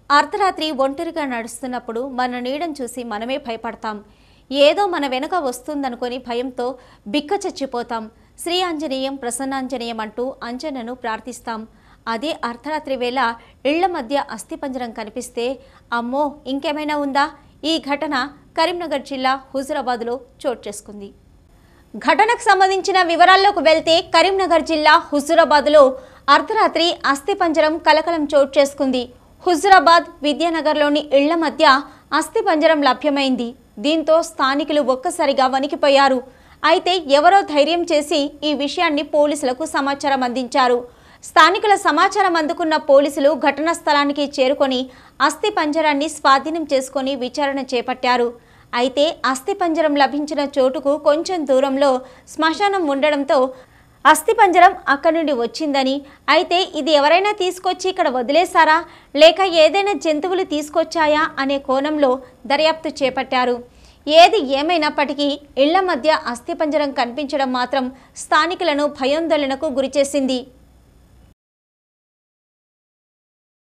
అర్ధరాత్రి ఒంటరిగా నడుస్తున్నప్పుడు మన నీడను చూసి మనమే భయపడతాం ఏదో మన వెనుక వస్తుందనుకొని భయంతో బిక్క చచ్చిపోతాం శ్రీ ఆంజనేయం ప్రసన్నాంజనేయం అంటూ అంజనను ప్రార్థిస్తాం అదే అర్ధరాత్రి వేళ ఇళ్ల మధ్య అస్థిపంజరం కనిపిస్తే అమ్మో ఇంకేమైనా ఉందా ఈ ఘటన కరీంనగర్ జిల్లా హుజురాబాద్లో చోటు చేసుకుంది ఘటనకు సంబంధించిన వివరాల్లోకి వెళ్తే కరీంనగర్ జిల్లా హుజురాబాద్లో అర్ధరాత్రి అస్థిపంజరం కలకలం చోటు చేసుకుంది హుజురాబాద్ విద్యానగర్లోని ఇళ్ల మధ్య అస్థిపంజరం లభ్యమైంది దీంతో స్థానికులు ఒక్కసారిగా వణికిపోయారు అయితే ఎవరో ధైర్యం చేసి ఈ విషయాన్ని పోలీసులకు సమాచారం అందించారు స్థానికుల సమాచారం అందుకున్న పోలీసులు ఘటనా స్థలానికి చేరుకొని అస్థి పంజరాన్ని స్వాధీనం చేసుకొని విచారణ చేపట్టారు అయితే అస్థిపంజరం లభించిన చోటుకు కొంచెం దూరంలో శ్మశానం ఉండడంతో అస్థిపంజరం అక్కడి నుండి వచ్చిందని అయితే ఇది ఎవరైనా తీసుకొచ్చి ఇక్కడ వదిలేశారా లేక ఏదైనా జంతువులు తీసుకొచ్చాయా అనే కోణంలో దర్యాప్తు చేపట్టారు ఏది ఏమైనప్పటికీ ఇళ్ల మధ్య అస్థిపంజరం కనిపించడం మాత్రం స్థానికులను భయోందోళనకు గురిచేసింది